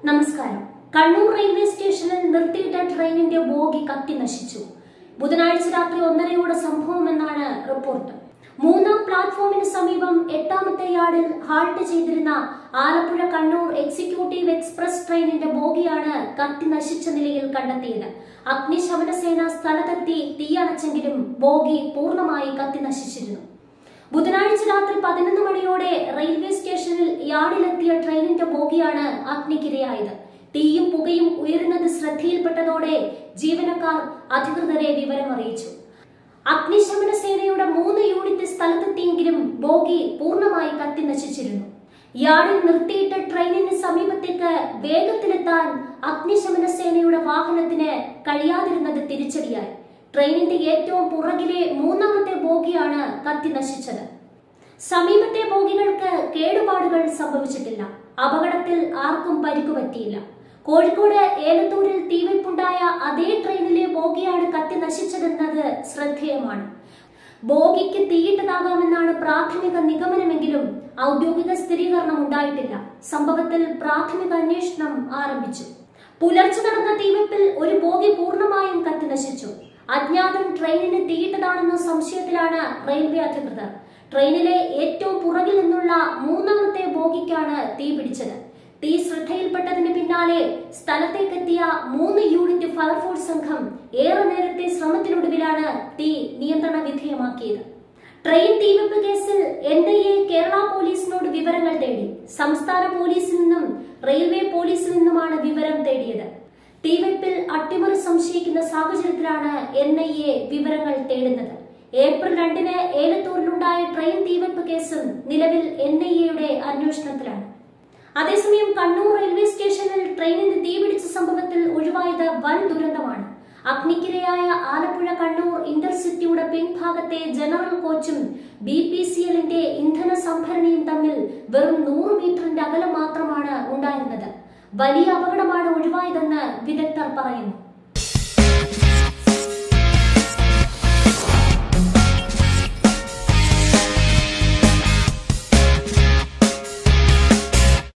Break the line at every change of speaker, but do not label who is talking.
നമസ്കാരം കണ്ണൂർ റെയിൽവേ സ്റ്റേഷനിൽ നിർത്തിയിട്ട ട്രെയിനിന്റെ ബോഗി കത്തി നശിച്ചു ബുധനാഴ്ച രാത്രി ഒന്നരയോടെ സംഭവമെന്നാണ് റിപ്പോർട്ട് മൂന്നാം പ്ലാറ്റ്ഫോമിന് സമീപം എട്ടാമത്തെ യാർഡിൽ ഹാൾട്ട് ചെയ്തിരുന്ന ആലപ്പുഴ കണ്ണൂർ എക്സിക്യൂട്ടീവ് എക്സ്പ്രസ് ട്രെയിനിന്റെ ബോഗിയാണ് കത്തി നശിച്ച നിലയിൽ കണ്ടെത്തിയത് അഗ്നിശമന സേന സ്ഥലത്തെത്തി തീയണച്ചെങ്കിലും ബോഗി പൂർണ്ണമായി കത്തി നശിച്ചിരുന്നു ബുധനാഴ്ച രാത്രി പതിനൊന്ന് മണിയോടെ റെയിൽവേ സ്റ്റേഷനിൽ യാർഡിലെത്തിയ ട്രെയിനിന്റെ ബോഗിയാണ് അഗ്നിക്കിരയായത് തീയും പുകയും ഉയരുന്നത് ശ്രദ്ധയിൽപ്പെട്ടതോടെ ജീവനക്കാർ അധികൃതരെ വിവരമറിയിച്ചു അഗ്നിശമന സേനയുടെ മൂന്ന് യൂണിറ്റ് സ്ഥലത്തെത്തിയെങ്കിലും ബോഗി പൂർണ്ണമായി കത്തി നശിച്ചിരുന്നു യാർഡിൽ നിർത്തിയിട്ട ട്രെയിനിന് സമീപത്തേക്ക് വേഗത്തിലെത്താൻ അഗ്നിശമന സേനയുടെ വാഹനത്തിന് കഴിയാതിരുന്നത് തിരിച്ചടിയായി ട്രെയിനിന്റെ ഏറ്റവും പുറകിലെ മൂന്നാമത്തെ ബോഗിയാണ് കത്തി നശിച്ചത് സമീപത്തെ ബോഗികൾക്ക് കേടുപാടുകൾ സംഭവിച്ചിട്ടില്ല അപകടത്തിൽ ആർക്കും പരിക്കു പറ്റിയില്ല കോഴിക്കോട് ഏലത്തൂരിൽ തീവയ്പുണ്ടായ അതേ ട്രെയിനിലെ ബോഗിയാണ് കത്തി നശിച്ചതെന്നത് ശ്രദ്ധേയമാണ് ബോഗിക്ക് തീയിട്ടതാകാമെന്നാണ് പ്രാഥമിക നിഗമനമെങ്കിലും ഔദ്യോഗിക സ്ഥിരീകരണം ഉണ്ടായിട്ടില്ല സംഭവത്തിൽ പ്രാഥമിക അന്വേഷണം ആരംഭിച്ചു പുലർച്ചെ നടന്ന തീവെപ്പിൽ ഒരു ബോഗി പൂർണ്ണമായും കത്തി നശിച്ചു അജ്ഞാതൻ ട്രെയിനിന് തീയിട്ടതാണെന്ന സംശയത്തിലാണ് റെയിൽവേ അധികൃതർ ട്രെയിനിലെ ഏറ്റവും പുറകിൽ നിന്നുള്ള മൂന്നാമത്തെ ബോഗിക്കാണ് തീ പിടിച്ചത് തീ ശ്രദ്ധയിൽപ്പെട്ടതിന് പിന്നാലെ സ്ഥലത്തേക്കെത്തിയ മൂന്ന് യൂണിറ്റ് ഫയർഫോഴ്സ് സംഘം ഏറെ നേരത്തെ ശ്രമത്തിനൊടുവിലാണ് തീ നിയന്ത്രണ വിധേയമാക്കിയത് ട്രെയിൻ തീവെപ്പ് കേസിൽ എൻ ഐ എ കേരള പോലീസിനോട് വിവരങ്ങൾ തേടി സംസ്ഥാന പോലീസിൽ നിന്നും റെയിൽവേ പോലീസിൽ നിന്നുമാണ് വിവരം തേടിയത് തീവെപ്പിൽ അട്ടിമറി സംശയിക്കുന്ന സാഹചര്യത്തിലാണ് എൻ ഐ എ വിവരങ്ങൾ തേടുന്നത് ഏപ്രിൽ രണ്ടിന് ഏലത്തൂരിലുണ്ടായ ട്രെയിൻ തീവെപ്പ് കേസും നിലവിൽ എൻ ഐ എയുടെ അന്വേഷണത്തിലാണ് അതേസമയം കണ്ണൂർ റെയിൽവേ സ്റ്റേഷനിൽ ട്രെയിനിന് തീപിടിച്ച സംഭവത്തിൽ ഒഴിവായത് വൻ ദുരന്തമാണ് അഗ്നിക്കിരയായ ആലപ്പുഴ കണ്ണൂർ ഇന്റർസിറ്റിയുടെ പിൻഭാഗത്തെ ജനറൽ കോച്ചും ബി പി സി എല്ലിന്റെ ഇന്ധന സംഭരണിയും തമ്മിൽ വെറും നൂറ് മീറ്ററിന്റെ അകലം മാത്രമാണ് ഉണ്ടായിരുന്നത് വലിയ അപകടമാണ് ഒഴിവായതെന്ന് വിദഗ്ധർ പറയുന്നു